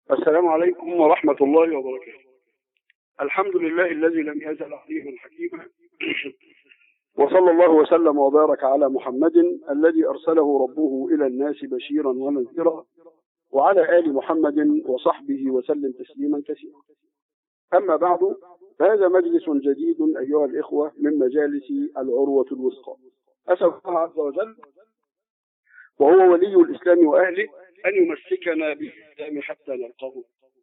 السلام عليكم ورحمة الله وبركاته الحمد لله الذي لم يزل عليما حكيما وصلى الله وسلم وبارك على محمد الذي أرسله ربه إلى الناس بشيرا ونذيرا وعلى آل محمد وصحبه وسلم تسليما كثيرا أما بعد فهذا مجلس جديد أيها الإخوة من مجالس العروة الوثقى أسأل الله عز وجل وهو ولي الإسلام وأهله أن يمسكنا بالإسلام حتى نلقاه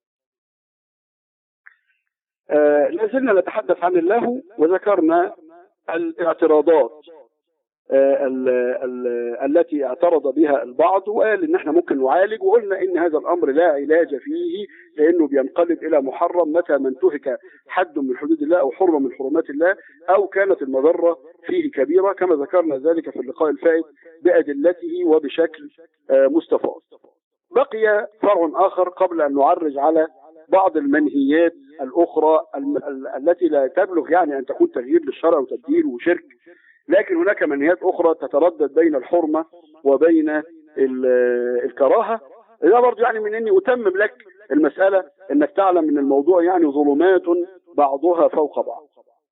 آه لازلنا نتحدث عن الله وذكرنا الاعتراضات آه ال ال التي اعترض بها البعض وقال ان احنا ممكن نعالج وقلنا ان هذا الامر لا علاج فيه لانه بينقلب الى محرم متى ما انتهك حد من حدود الله او حرمه من حرمات الله او كانت المضره فيه كبيره كما ذكرنا ذلك في اللقاء الفائت بادلته وبشكل آه مستفاض. بقي فرع اخر قبل ان نعرج على بعض المنهيات الاخرى التي لا تبلغ يعني ان تكون تغيير للشرع وتبديل وشرك لكن هناك منهيات اخرى تتردد بين الحرمه وبين الكراهه ده برضه يعني من اني اتمم لك المساله انك تعلم ان الموضوع يعني ظلمات بعضها فوق بعض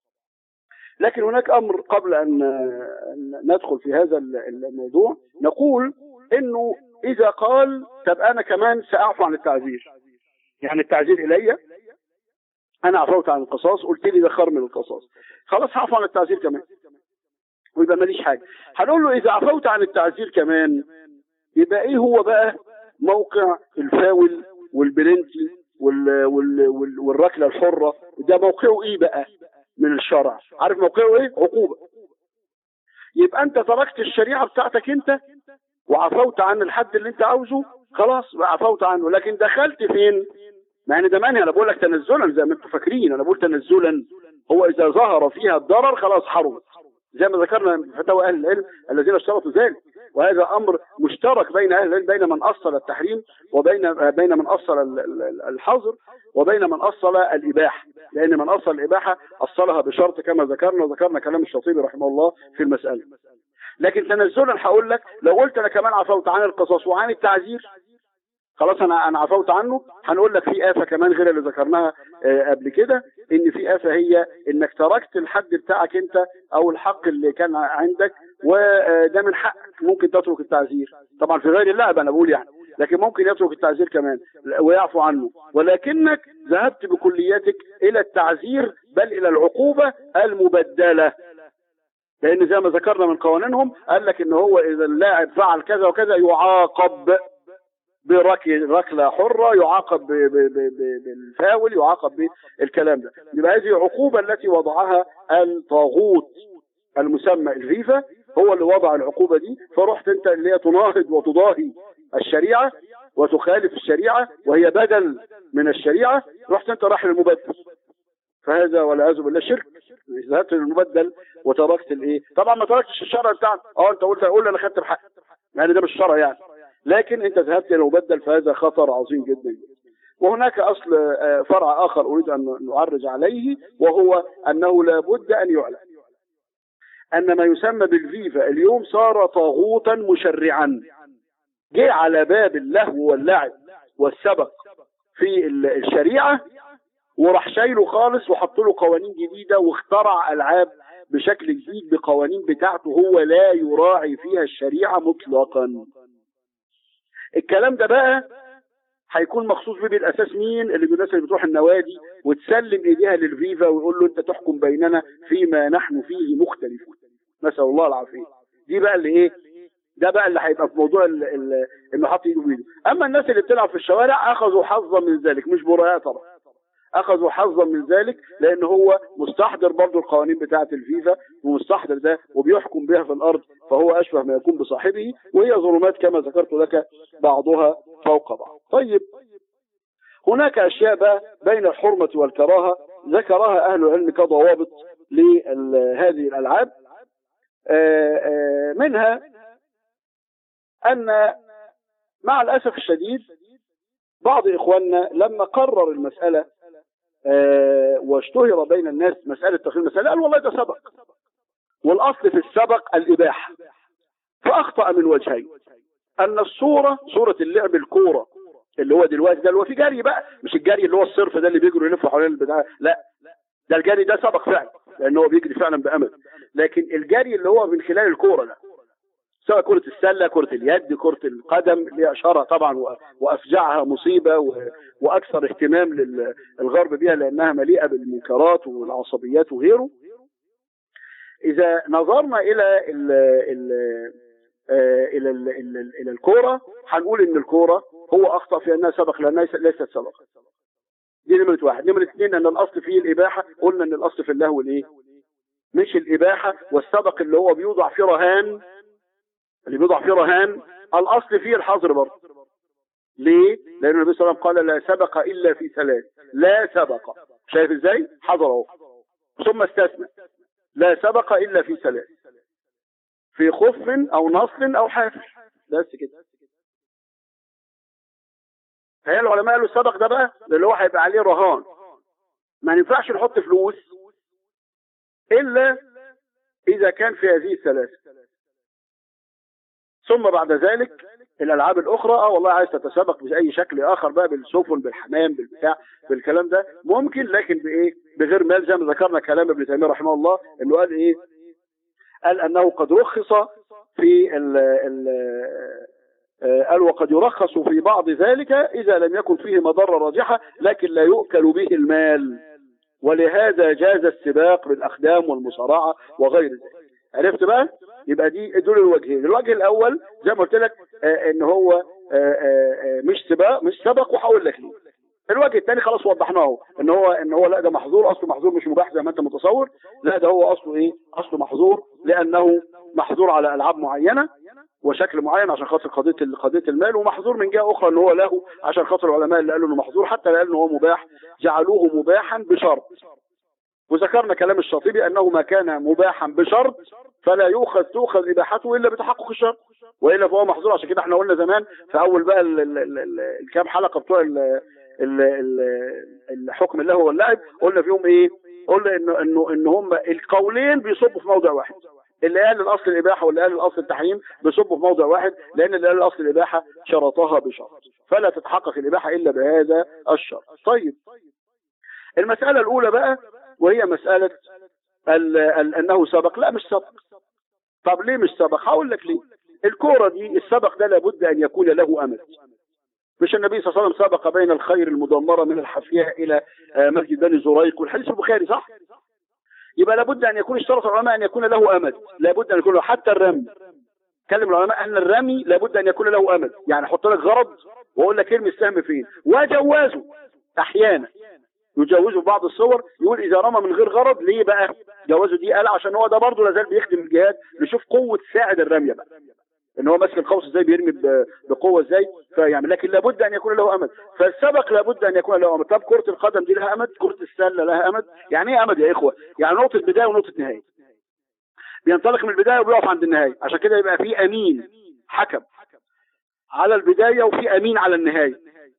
لكن هناك امر قبل ان ندخل في هذا الموضوع نقول انه اذا قال طب انا كمان ساعفو عن التعذير يعني التعذير الي انا عفوت عن القصاص قلت لي ده خير من القصاص خلاص هعفو عن التعذير كمان ويبقى ماليش حاجه هنقول له اذا عفوت عن التعذير كمان يبقى ايه هو بقى موقع الفاول والبلنتي وال وال وال والركله الحره ده موقعه ايه بقى من الشرع عارف موقعه ايه عقوبه يبقى انت تركت الشريعه بتاعتك انت وعفوت عن الحد اللي انت عاوزه خلاص عفوت عنه لكن دخلت فين مع ان ده مانع انا بقول لك تنزلا زي ما انتم فاكرين انا بقول تنزلا هو اذا ظهر فيها الضرر خلاص حرمت زي ما ذكرنا في فتاوى اهل العلم الذين اشترطوا ذلك وهذا امر مشترك بين اهل العلم بين من اصل التحريم وبين بين من اصل الحظر وبين من اصل الاباحه لان من اصل الاباحه اصلها بشرط كما ذكرنا وذكرنا كلام الشاطبي رحمه الله في المساله لكن تنزلا هقول لك لو قلت انا كمان عفوت عن القصاص وعن التعذير خلاص انا انا عفوت عنه هنقول لك في افه كمان غير اللي ذكرناها قبل كده ان في افه هي انك تركت الحد بتاعك انت او الحق اللي كان عندك وده من حقك ممكن تترك التعذير طبعا في غير اللعب انا بقول يعني لكن ممكن يترك التعذير كمان ويعفو عنه ولكنك ذهبت بكليتك الى التعذير بل الى العقوبه المبدله لان زي ما ذكرنا من قوانينهم قال لك ان هو اذا اللاعب فعل كذا وكذا يعاقب بركلة حرة يعاقب بالفاول يعاقب بالكلام ده يبقى هذه العقوبة التي وضعها الطاغوت المسمى الفيفا هو اللي وضع العقوبة دي فرحت انت اللي هي تناهض وتضاهي الشريعة وتخالف الشريعة وهي بدل من الشريعة رحت انت راح للمبدل فهذا والعياذ بالله شرك ذهبت للمبدل وتركت الايه طبعا ما تركتش الشرع بتاعك اه انت قلت قول انا خدت بحق يعني ده مش شرع يعني لكن انت ذهبت الى مبدل فهذا خطر عظيم جدا وهناك اصل فرع اخر اريد ان نعرج عليه وهو انه لابد ان يعلم ان ما يسمى بالفيفا اليوم صار طاغوتا مشرعا جه على باب اللهو واللعب والسبق في الشريعه وراح شايله خالص وحط له قوانين جديده واخترع العاب بشكل جديد بقوانين بتاعته هو لا يراعي فيها الشريعه مطلقا الكلام ده بقى هيكون مخصوص بيه بالاساس مين اللي الناس اللي بتروح النوادي وتسلم ايديها للفيفا ويقول له انت تحكم بيننا فيما نحن فيه مختلفون نسال الله العافيه دي بقى اللي ايه ده بقى اللي هيبقى في موضوع انه حاطط ايده بايده اما الناس اللي بتلعب في الشوارع اخذوا حظا من ذلك مش براء طبعا اخذوا حظا من ذلك لان هو مستحضر برضه القوانين بتاعه الفيفا ومستحضر ده وبيحكم بها في الارض فهو اشبه ما يكون بصاحبه وهي ظلمات كما ذكرت لك بعضها فوق بعض طيب هناك اشياء بقى بين الحرمه والكراهه ذكرها اهل العلم كضوابط لهذه الالعاب منها ان مع الاسف الشديد بعض اخواننا لما قرر المساله آه واشتهر بين الناس مسألة تخيل المسألة قال والله ده سبق والأصل في السبق الإباحة فأخطأ من وجهين أن الصورة صورة اللعب الكورة اللي هو دلوقتي ده اللي هو في جري بقى مش الجري اللي هو الصرف ده اللي بيجروا يلفوا حوالين البتاع لا ده الجري ده سبق فعلا لان هو بيجري فعلا بامل لكن الجري اللي هو من خلال الكوره ده سواء كرة السلة كرة اليد كرة القدم اللي هي أشهرها طبعا و- وأفجعها مصيبة و- وأكثر اهتمام للغرب بها لأنها مليئة بالمنكرات والعصبيات وغيره إذا نظرنا إلى ال ال آه، إلى ال إلى, إلى الكورة هنقول إن الكورة هو أخطأ في أنها سبق لأنها ليست سبقا دي نمرة واحد نمرة اثنين أن الأصل فيه الإباحة قلنا أن الأصل في اللهو الإيه مش الإباحة والسبق اللي هو بيوضع فيه رهان اللي بيوضع فيه رهان الأصل فيه الحظر برضه ليه؟ لأن النبي صلى الله عليه وسلم قال لا سبق إلا في ثلاث لا سبق شايف ازاي؟ حظر اهو ثم استثنى لا سبق إلا في ثلاث في خف أو نصل أو حافل بس كده فهي العلماء قالوا السبق ده بقى اللي هو هيبقى عليه رهان ما ينفعش نحط فلوس إلا إذا كان في هذه الثلاثة ثم بعد ذلك الالعاب الاخرى اه والله عايز تتسابق باي شكل اخر بقى بالسفن بالحمام بالبتاع بالكلام ده ممكن لكن بايه بغير مال زي ما ذكرنا كلام ابن تيميه رحمه الله انه قال ايه قال انه قد رخص في ال ال آه، قال وقد يرخص في بعض ذلك اذا لم يكن فيه مضره راجحه لكن لا يؤكل به المال ولهذا جاز السباق بالاقدام والمصارعه وغير ذلك عرفت بقى يبقى دي دول الوجهين الوجه الاول زي ما قلت لك آه ان هو آه آه مش سباق مش سبق وهقول لك ليه الوجه الثاني خلاص وضحناه ان هو ان هو لا ده محظور اصله محظور مش مباح زي ما انت متصور لا ده هو اصله ايه اصله محظور لانه محظور على العاب معينه وشكل معين عشان خاطر قضيه قضيه المال ومحظور من جهه اخرى ان هو له عشان خاطر العلماء اللي قالوا انه محظور حتى اللي قالوا ان هو مباح جعلوه مباحا بشرط وذكرنا كلام الشاطبي انه ما كان مباحا بشرط فلا يؤخذ تؤخذ اباحته الا بتحقق الشرط والا فهو محظور عشان كده احنا قلنا زمان في اول بقى ال- ال- ال- ال- الكام حلقه بتوع ال- ال- ال- الحكم اللهو واللعب قلنا فيهم ايه؟ قلنا انه انه ان هم القولين بيصبوا في موضع واحد اللي قال الاصل الاباحه واللي قال الاصل التحريم بيصبوا في موضع واحد لان اللي قال الاصل الاباحه شرطها بشرط فلا تتحقق الاباحه الا بهذا الشرط طيب المساله الاولى بقى وهي مساله ال- ال- انه سبق لا مش سبق طب ليه مش سبق هقول لك ليه الكوره دي السبق ده لابد ان يكون له امد مش النبي صلى الله عليه وسلم سبق بين الخير المدمره من الحفياء الى آه، مسجد بني زريق والحديث البخاري صح يبقى لابد ان يكون اشترط العلماء ان يكون له امد لابد ان يكون له حتى الرمي كلم العلماء ان الرمي لابد ان يكون له امد يعني احط لك غرض واقول لك ارمي السهم فين وجوازه احيانا يجوزه في بعض الصور يقول اذا رمى من غير غرض ليه بقى جوازه دي قال عشان هو ده برضه لازال بيخدم الجهاد نشوف قوه ساعد الرميه بقى ان هو ماسك القوس ازاي بيرمي ب- بقوه ازاي فيعمل لكن لابد ان يكون له امد فالسبق لابد ان يكون له امد طب كره القدم دي لها امد كره السله لها امد يعني ايه امد يا اخوه يعني نقطه بدايه ونقطه نهايه بينطلق من البدايه وبيقف عند النهايه عشان كده يبقى في امين حكم على البدايه وفي امين على النهايه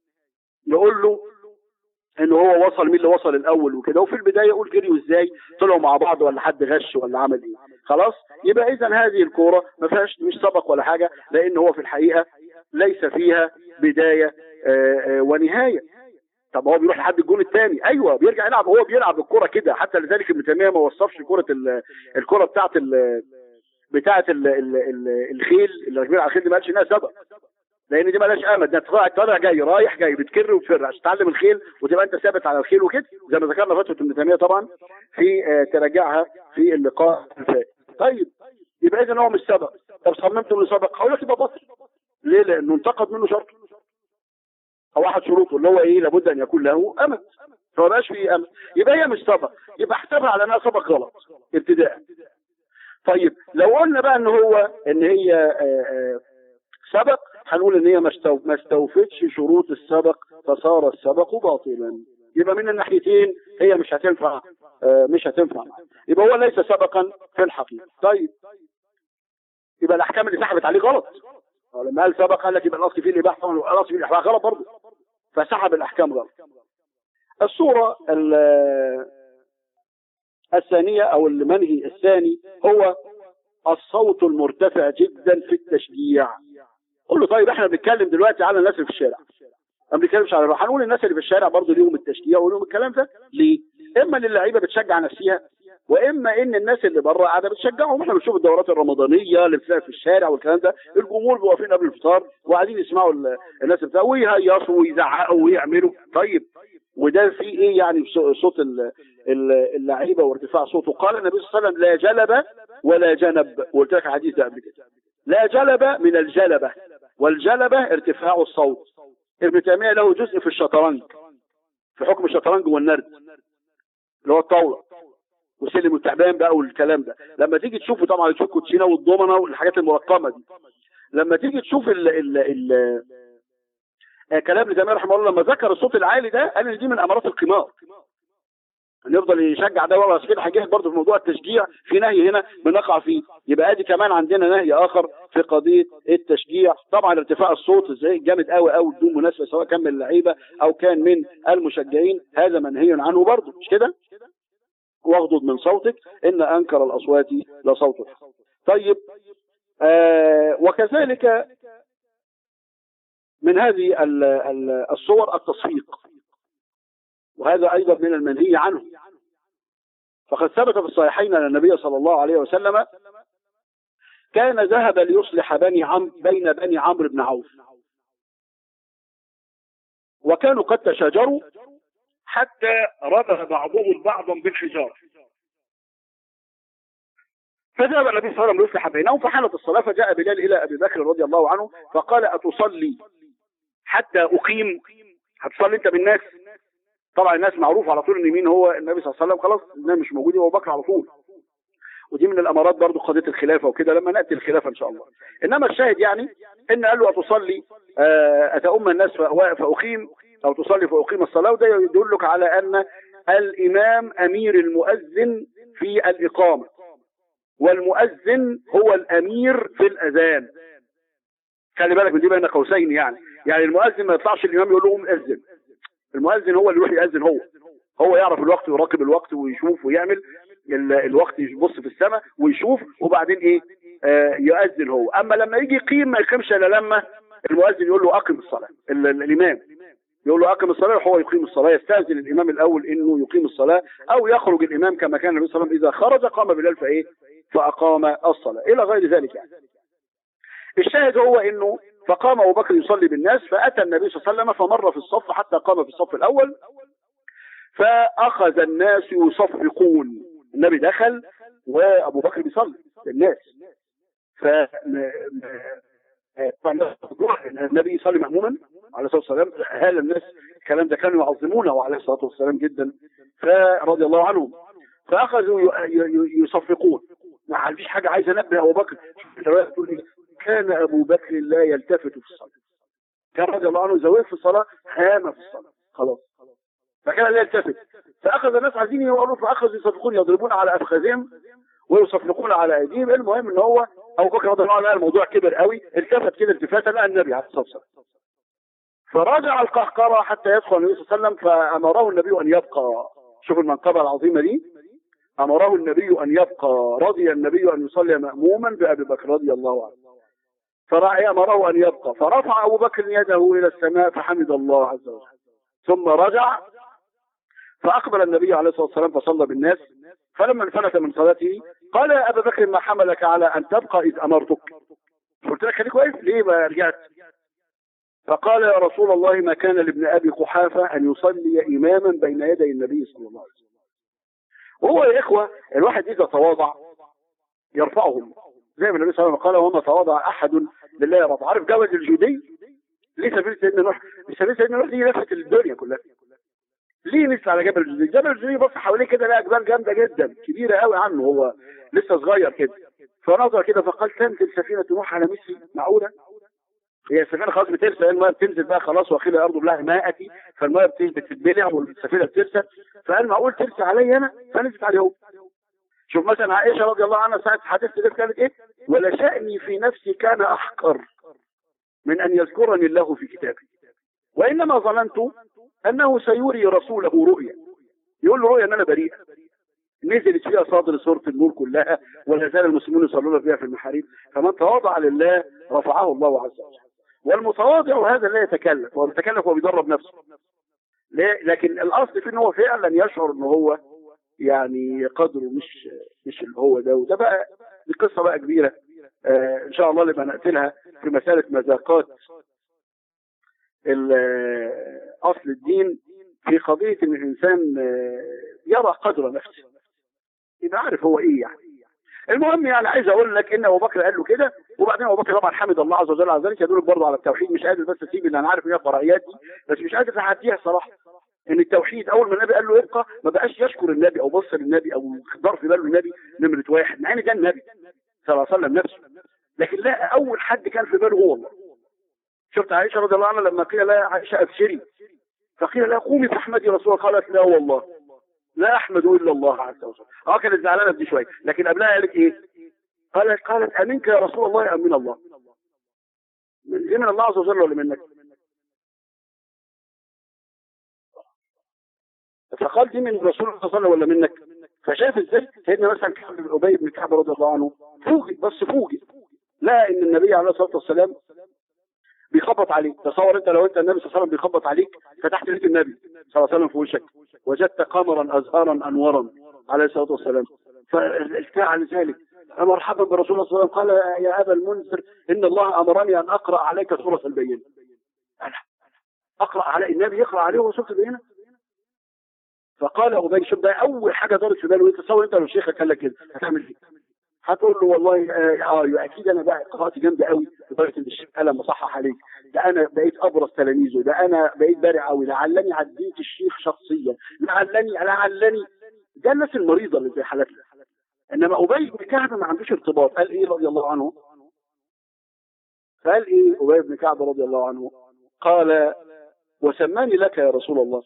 نقول له ان هو وصل مين اللي وصل الاول وكده وفي البدايه يقول جريوا ازاي طلعوا مع بعض ولا حد غش ولا عمل ايه خلاص يبقى اذا هذه الكوره ما فيهاش مش سبق ولا حاجه لان هو في الحقيقه ليس فيها بدايه آه، آه، ونهايه طب هو بيروح لحد الجون الثاني ايوه بيرجع يلعب هو بيلعب الكوره كده حتى لذلك ابن تيميه ما وصفش كره ال- الكوره بتاعه ال بتاعه ال- ال- ال- الخيل اللي راكبين على الخيل دي ما قالش انها سبق لان دي مالهاش امد ده طالع طالع جاي رايح جاي بتكر وتفر عشان تتعلم الخيل وتبقى انت ثابت على الخيل وكده زي ما ذكرنا فتوى ابن تيميه طبعا في آه، تراجعها في اللقاء الفائت طيب يبقى اذا هو مش سبق طب صممت انه سبق هقول لك يبقى بطل ليه لانه انتقد منه شرط او احد شروطه اللي هو ايه لابد ان يكون له امد فما بقاش فيه امد يبقى هي مش سبق يبقى احسبها على انها سبق غلط ابتداء طيب لو قلنا بقى ان هو ان هي آه، آه، سبق هنقول ان هي ما استو- ما استوفتش شروط السبق فصار السبق باطلا يبقى من الناحيتين هي مش هتنفع آه، مش هتنفع معاه. يبقى هو ليس سبقا في الحقيقه طيب يبقى الاحكام اللي سحبت عليه غلط هو لما قال سبق قال لك يبقى الاصل فيه الاباحه والاصل فيه الاباحه غلط برضه فسحب الاحكام غلط الصوره ال- الثانيه او المنهي الثاني هو الصوت المرتفع جدا في التشجيع قول له طيب احنا بنتكلم دلوقتي على الناس اللي في الشارع ما بنتكلمش على الروح هنقول الناس اللي في الشارع برضه ليهم التشجيع وليهم الكلام ده ليه؟ اما ان اللعيبه بتشجع نفسها واما ان الناس اللي بره قاعده بتشجعهم احنا بنشوف الدورات الرمضانيه اللي بتلاقي في الشارع والكلام ده الجمهور بيبقوا واقفين قبل الفطار وقاعدين يسمعوا ال- الناس بتاع ويهيصوا ويزعقوا ويعملوا طيب وده في ايه يعني صو- صوت ال- ال- اللعيبه وارتفاع صوته قال النبي صلى الله عليه وسلم لا جلب ولا جنب وقلت لك الحديث ده قبل كده لا جلب من الجلبه والجلبه ارتفاع الصوت ابن تيميه له جزء في الشطرنج في حكم الشطرنج والنرد اللي هو الطاوله وسلم والتعبان بقى والكلام ده لما تيجي تشوفه طبعا تشوف كوتشينه والضمنه والحاجات المرقمه دي لما تيجي تشوف ال ال ال آه، كلام ابن تيميه رحمه الله لما ذكر الصوت العالي ده قال ان دي من امارات القمار ان يفضل يشجع ده ورا كده هيجي برضه في موضوع التشجيع في نهي هنا بنقع فيه يبقى ادي كمان عندنا نهي اخر في قضيه التشجيع طبعا ارتفاع الصوت ازاي جامد قوي قوي بدون مناسبه سواء كان من اللعيبه او كان من المشجعين هذا منهي عنه برضه مش كده واغضض من صوتك ان انكر الاصوات لصوت الحق طيب آه وكذلك من هذه ال- ال- الصور التصفيق وهذا ايضا من المنهي عنه فقد ثبت في الصحيحين ان النبي صلى الله عليه وسلم كان ذهب ليصلح بني عم بين بني عمرو بن عوف وكانوا قد تشاجروا حتى رمى بعضهم بعضا بالحجاره فذهب النبي صلى الله عليه وسلم ليصلح بينهم فحانت الصلاه فجاء بلال الى ابي بكر رضي الله عنه فقال اتصلي حتى اقيم هتصلي انت بالناس طبعا الناس معروف على طول ان مين هو النبي صلى الله عليه وسلم خلاص النبي مش موجود يبقى ابو بكر على طول ودي من الامارات برضو قضيه الخلافه وكده لما ناتي الخلافه ان شاء الله انما الشاهد يعني ان قال له اتصلي آه، اتؤم الناس فأ- فاقيم او تصلي فاقيم الصلاه وده يدلك على ان الامام امير المؤذن في الاقامه والمؤذن هو الامير في الاذان خلي بالك من دي بين قوسين يعني يعني المؤذن ما يطلعش الامام يقول له قوم اذن المؤذن هو اللي يروح يأذن هو هو يعرف الوقت ويراقب الوقت ويشوف ويعمل ال- الوقت يبص في السماء ويشوف وبعدين ايه آه يؤذن هو اما لما يجي يقيم ما يقيمش الا لما المؤذن يقول له اقم الصلاه ال- ال- الامام يقول له اقم الصلاه وهو يقيم الصلاه يستاذن الامام الاول انه يقيم الصلاه او يخرج الامام كما كان النبي صلى الله عليه وسلم اذا خرج قام بلال فايه فاقام الصلاه الى غير ذلك يعني الشاهد هو انه فقام ابو بكر يصلي بالناس فاتى النبي صلى الله عليه وسلم فمر في الصف حتى قام في الصف الاول فاخذ الناس يصفقون النبي دخل وابو بكر بيصلي بالناس ف م- م- فالناس بتروح، النبي يصلي مأموما عليه الصلاه والسلام هال الناس الكلام ده كانوا يعظمونه عليه الصلاه والسلام جدا فرضي الله عنهم فاخذوا ي- ي- يصفقون ما فيش حاجه عايز انبه ابو بكر الروايه تقول إيه؟ كان ابو بكر لا يلتفت في الصلاه كان رضي الله عنه زويد في الصلاه هام في الصلاه خلاص فكان لا يلتفت فاخذ الناس عايزين يقولوا فاخذوا يصفقون يضربون على افخاذهم ويصفقون على ايديهم المهم ان هو ابو بكر رضي الله عنه لقى الموضوع كبر قوي التفت كده التفاته لقى النبي عليه الصلاه والسلام فرجع القهقرة حتى يدخل النبي صلى الله عليه وسلم فأمره النبي أن يبقى شوف المنقبة العظيمة دي أمره النبي أن يبقى رضي النبي أن يصلي مأموما بأبي بكر رضي الله عنه فرعي أمره أن يبقى فرفع أبو بكر يده إلى السماء فحمد الله عز وجل ثم رجع فأقبل النبي عليه الصلاة والسلام فصلى بالناس فلما انفلت من صلاته قال يا أبا بكر ما حملك على أن تبقى إذ أمرتك قلت لك خليك واقف ليه ما رجعت فقال يا رسول الله ما كان لابن أبي قحافة أن يصلي إماما بين يدي النبي صلى الله عليه وسلم وهو يا إخوة الواحد إذا تواضع يرفعهم زي ما النبي صلى الله عليه وسلم قال وما تواضع أحد لله رب عارف جوز الجودي ليه سفينة سيدنا نوح سفينة سيدنا نوح دي لفت الدنيا كلها ليه نزل على جبل الجودي جبل الجودي بص حواليه كده لقى جبال جامدة جدا كبيرة قوي عنه هو لسه صغير كده فنظر كده فقال تنزل سفينة نوح على مثلي معقولة هي السفينه خلاص بترسى المايه بتنزل بقى خلاص واخيرا الارض بلها ماءتي فالمايه بت- بتتبلع والسفينه بترسى فقال معقول ترسى علي انا فنزلت عليه هو شوف مثلا عائشه رضي الله عنها ساعه حديث ده كانت ايه ولا شاني في نفسي كان احقر من ان يذكرني الله في كتابه وانما ظننت انه سيري رسوله رؤيا يقول له رؤيا ان انا بريء نزلت فيها صادر سوره النور كلها ولا زال المسلمون يصلون فيها في المحاريب فمن تواضع لله رفعه الله عز وجل والمتواضع هذا لا يتكلف هو بيتكلف هو بيدرب نفسه ليه؟ لكن الاصل في ان هو فعلا يشعر ان هو يعني قدره مش مش اللي هو ده وده بقى دي قصه بقى كبيره آه ان شاء الله نبقى نقتلها في مساله مذاقات ال- اصل الدين في قضيه ان الانسان آه، يرى قدر نفسه يبقى عارف هو ايه يعني المهم يعني عايز اقول لك ان ابو بكر قال له كده وبعدين ابو بكر طبعا حمد الله عز وجل على ذلك يدلك برضه على التوحيد مش قادر بس اسيب اللي انا عارف ان هي فرعيات دي بس مش قادر اعديها صراحه ان التوحيد اول ما النبي قال له ابقى ما بقاش يشكر النبي او بص للنبي او دار في باله النبي نمره واحد مع ان ده النبي صلى الله عليه وسلم نفسه لكن لا اول حد كان في باله هو الله شفت عائشه رضي الله عنها لما قيل لها عائشه ابشري فقيل لها قومي فاحمدي رسول الله قالت لا والله لا احمد الا الله عز وجل اه كانت زعلانه بدي شويه لكن قبلها قالت ايه قالت قالت امنك يا رسول الله ام من الله من دي من الله عز وجل ولا منك فقال دي من رسول الله صلى الله عليه وسلم ولا منك فشاف ازاي سيدنا مثلا كعب بن ابي بن كعب رضي الله عنه فوجئ بس فوجئ لا ان النبي عليه الصلاه والسلام بيخبط عليك تصور انت لو انت النبي صلى الله عليه وسلم بيخبط عليك فتحت لقيت النبي صلى الله عليه وسلم في وشك وجدت قمرا ازهارا انورا عليه الصلاه والسلام فالتاع لذلك مرحبا برسول الله صلى الله عليه وسلم قال يا ابا المنذر ان الله امرني ان اقرا عليك سوره البينه أنا اقرا على النبي يقرا عليه سوره البينه فقال ابي شوف ده اول حاجه دارت في باله انت تصور انت لو شيخك قال لك كده هتعمل ايه؟ هتقول له والله اه آه، اكيد انا بقى قراءتي جامده قوي لدرجه ان الشيخ قال مصحح عليك ده انا بقيت ابرز تلاميذه ده انا بقيت بارع قوي لعلني عديت الشيخ شخصيا لعلني لعلني ده الناس المريضه اللي زي حالتنا انما ابي بن كعب ما عندوش ارتباط قال ايه رضي الله عنه قال ايه ابي بن كعب رضي الله عنه قال وسماني لك يا رسول الله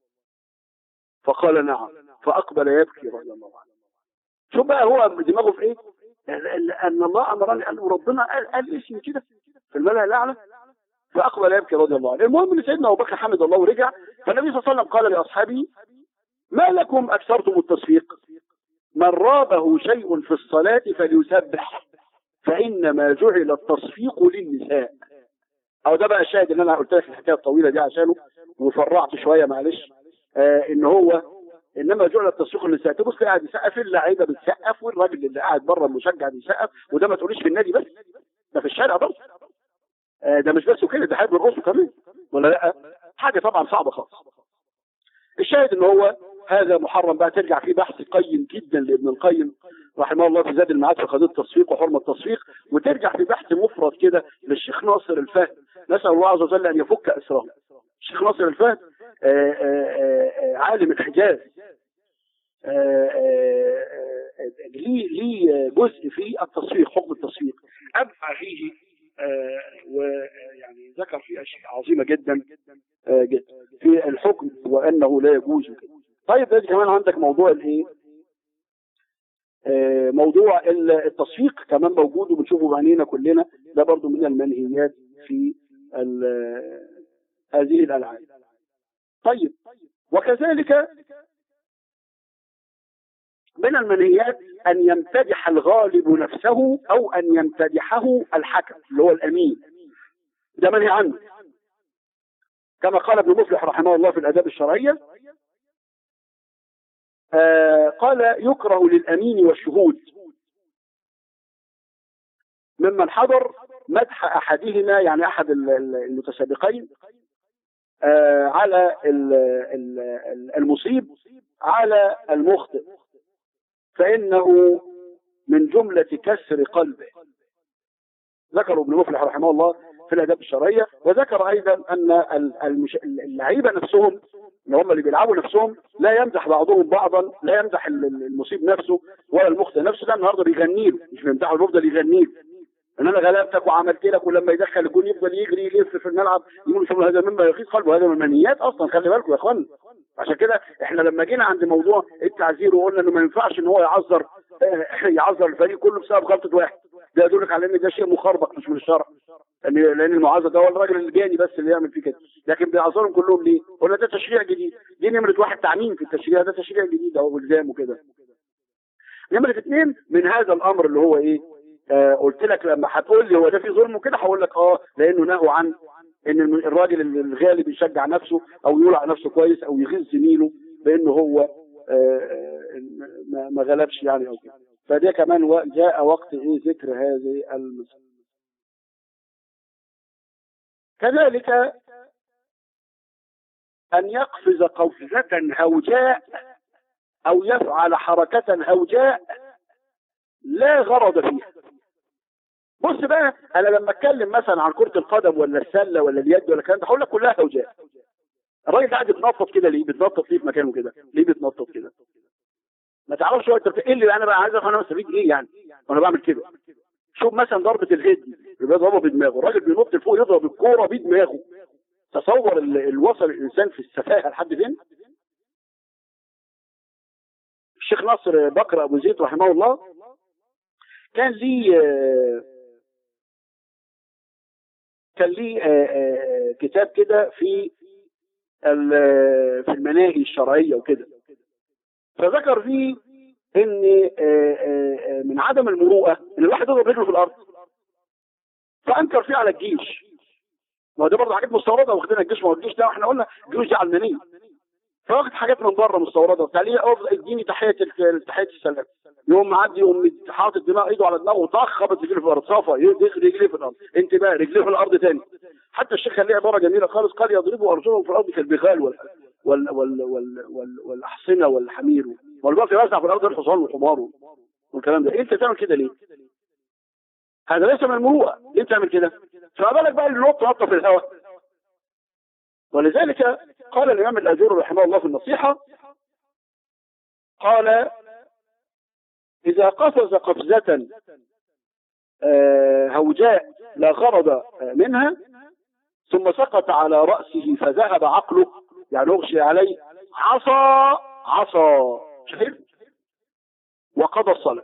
فقال نعم فاقبل يبكي رضي الله عنه شوف بقى هو دماغه في ايه ال- ال- ان الله امرني قال وربنا قال قال اسمي كده في الملأ الاعلى فاقبل يبكي رضي الله عنه المهم ان سيدنا ابو بكر حمد الله ورجع فالنبي صلى الله عليه وسلم قال لاصحابه ما لكم اكثرتم التصفيق من رابه شيء في الصلاة فليسبح فإنما جعل التصفيق للنساء أو ده بقى الشاهد اللي أنا قلت لك الحكاية الطويلة دي عشانه وفرعت شوية معلش آه إن هو إنما جعل التصفيق للنساء تبص قاعد يسقف اللعيبة بتسقف والراجل اللي قاعد بره المشجع بيسقف وده ما تقوليش في النادي بس ده في الشارع برضه آه ده مش بس كده ده حاجة بالرسل كمان ولا لا حاجة طبعا صعبة خالص الشاهد ان هو هذا محرم بقى ترجع فيه بحث قيم جدا لابن القيم رحمه الله في زاد المعاد في قضيه التصفيق وحرمه التصفيق وترجع في بحث مفرد كده للشيخ ناصر الفهد نسال الله عز وجل ان يفك اسره الشيخ ناصر الفهد آه، آه، آه، عالم الحجاز آه، آه، آه، ليه ليه جزء في التصفيق حكم التصفيق ابحى فيه آه، ويعني ذكر فيه اشياء عظيمه جدا آه، جدا في الحكم وانه لا يجوز كده. طيب ده كمان عندك موضوع الايه آه، موضوع ال- التصفيق كمان موجود وبنشوفه بعينينا كلنا ده برضو من المنهيات في ال- هذه الالعاب طيب وكذلك من المنهيات ان يمتدح الغالب نفسه او ان يمتدحه الحكم اللي هو الامين ده منهي عنه كما قال ابن مفلح رحمه الله في الاداب الشرعيه آه قال يكره للامين والشهود ممن حضر مدح احدهما يعني احد ال- ال- المتسابقين آه على ال- ال- المصيب على المخطئ فانه من جمله كسر قلبه ذكر ابن مفلح رحمه الله في الاداب الشرعيه وذكر ايضا ان ال- المش... اللعيبه نفسهم اللي هم اللي بيلعبوا نفسهم لا يمدح بعضهم بعضا لا يمدح ال- ال- المصيب نفسه ولا المخطئ نفسه ده النهارده بيغني له مش بيمدحه بيفضل يغني له ان انا غلبتك وعملت لك ولما يدخل الجون يفضل يجري يلف في الملعب يقول شوف هذا مما يغيظ قلبه هذا من المنيات اصلا خلي بالكم يا اخوانا عشان كده احنا لما جينا عند موضوع التعزير وقلنا انه ما ينفعش ان هو يعذر آه، يعذر الفريق كله بسبب غلطه واحد ده يدلك على ان ده شيء مخربق مش من الشرع لان لان المعاذ ده هو الراجل الجاني بس اللي يعمل فيه كده لكن بيعذرهم كلهم ليه؟ قلنا ده تشريع جديد دي نمره واحد تعميم في التشريع ده تشريع جديد اهو والزام وكده نمره اثنين من هذا الامر اللي هو ايه؟ آه قلت لك لما هتقول لي هو ده في ظلم وكده هقول لك اه لانه نهوا عن ان الم- الراجل الغالب يشجع نفسه او يقول على نفسه كويس او يغيظ زميله بانه هو آه، آه، ما- ما غلبش يعني او كده فده كمان و- جاء وقت ايه ذكر هذه المسألة كذلك أن يقفز قفزة هوجاء أو يفعل حركة هوجاء لا غرض فيها بص بقى أنا لما أتكلم مثلا عن كرة القدم ولا السلة ولا اليد ولا الكلام ده هقول لك كلها هوجاء الراجل قاعد يتنطط كده ليه؟ بيتنطط ليه في مكانه كده؟ ليه بيتنطط كده؟ ما تعرفش هو انت بت- ايه اللي انا بقى عايز افهم انا مستفيد ايه يعني؟ وانا بعمل كده شوف مثلا ضربة الهيد اللي بيضربها بدماغه الراجل بينط لفوق يضرب الكورة بدماغه تصور ال- الوصل الانسان في السفاهه لحد فين؟ الشيخ ناصر بكر ابو زيد رحمه الله كان ليه آه، كان ليه آه، آه، كتاب كده في ال- في المناهي الشرعيه وكده فذكر فيه ان آه، آه، آه، من عدم المروءه ان الواحد يضرب رجله في الارض فانكر فيه على الجيش ما هو ده برضه حاجات مستورده واخدينها الجيش ما هو الجيش ده احنا قلنا الجيوش دي علمانيه فواخد حاجات من بره مستورده بتاع ليه افضل اديني تحيه ال- تحيه السلام يقوم معدي يقوم حاطط دماغ ايده على دماغه وطخ خبط رجليه في الارض صفى يدخل رجليه في الارض انت بقى رجليه في الارض تاني حتى الشيخ كان ليه عباره جميله خالص قال يضربوا ارجلهم في الارض كالبغال وال وال وال وال وال والاحصنه والحمير والباقي يوزع في الارض الحصان والحمار والكلام ده انت تعمل كده ليه؟ هذا ليس من المروءه ليه بتعمل كده؟ فما بالك بقى اللي نط نطه في الهواء ولذلك قال الإمام الأجور رحمه الله في النصيحة قال إذا قفز قفزة آه، هوجاء لا غرض آه، منها ثم سقط على رأسه فذهب عقله يعني أغشي عليه عصى عصى شايف وقضى الصلاة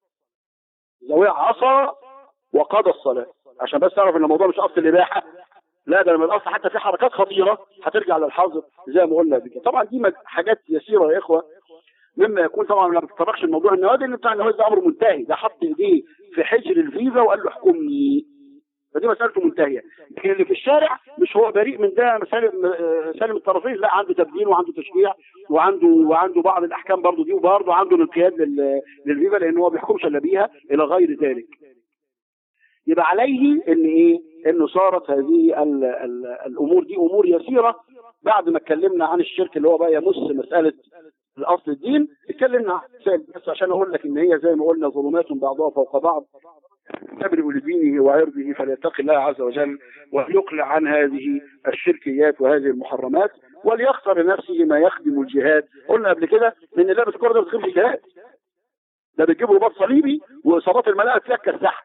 زاوية عصى وقضى الصلاة عشان بس تعرف ان الموضوع مش اصل الاباحه لا ده من الاصل حتى في حركات خطيره هترجع للحظر زي ما قلنا قبل كده طبعا دي مج- حاجات يسيره يا اخوه مما يكون طبعا ما بتتطرقش الموضوع النوادي اللي بتاع النوادي ده امر منتهي ده حط ايديه في حجر الفيفا وقال له احكمني فدي مسألته منتهية لكن اللي في الشارع مش هو بريء من ده سالم آه، سالم الطرفين لا عنده تبديل وعنده تشجيع وعنده وعنده بعض الاحكام برضه دي وبرضه عنده الانقياد لل- للفيفا لان هو ما بيحكمش الا بيها الى غير ذلك يبقى عليه ان ايه انه صارت هذه ال ال الامور دي امور يسيره بعد ما اتكلمنا عن الشرك اللي هو بقى يمس مساله الاصل الدين اتكلمنا عن مسائل بس عشان اقول لك ان هي زي ما قلنا ظلمات بعضها فوق بعض تبرئ لدينه وعرضه فليتقي الله عز وجل وليقلع عن هذه الشركيات وهذه المحرمات وليختار لنفسه ما يخدم الجهاد قلنا قبل كده ان لعبه الكوره ده ما بتخدمش الجهاد ده بتجيب رباط صليبي واصابات الملاعب فيها كالسحب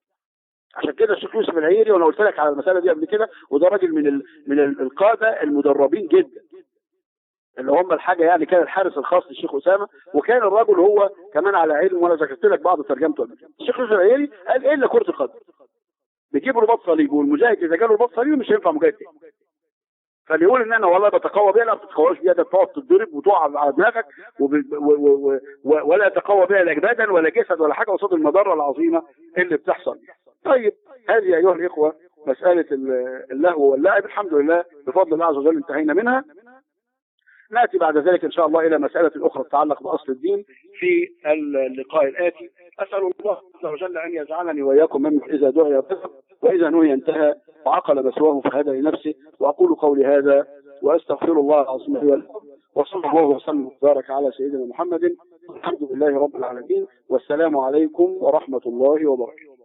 عشان كده الشيخ يوسف العيري وانا قلت لك على المساله دي قبل كده وده راجل من ال... من ال- القاده المدربين جدا اللي هم الحاجه يعني كان الحارس الخاص للشيخ اسامه وكان الرجل هو كمان على علم وانا ذكرت لك بعض ترجمته قبل كده الشيخ يوسف العيري قال ايه الا كره القدم بيجيب رباط صليب والمجاهد اذا جاله رباط صليب مش هينفع مجاهد تاني فاللي يقول ان انا والله بتقوى بيها لا ما بتتقواش بيها ده بتقعد تتضرب وتقع على دماغك وب... و... و... و... ولا يتقوى بها لا بدن ولا جسد ولا حاجه قصاد المضره العظيمه اللي بتحصل طيب هذه ايها الاخوه مساله ال- اللهو واللعب الحمد لله بفضل الله عز وجل انتهينا منها ناتي بعد ذلك ان شاء الله الى مساله اخرى تتعلق باصل الدين في اللقاء الاتي اسال الله عز وجل ان يجعلني واياكم ممن اذا دعي رزق واذا نهي انتهى وعقل مسواه فهدى لنفسه واقول قولي هذا واستغفر الله العظيم لي ولكم وصلى الله وسلم وبارك على سيدنا محمد الحمد لله رب العالمين والسلام عليكم ورحمه الله وبركاته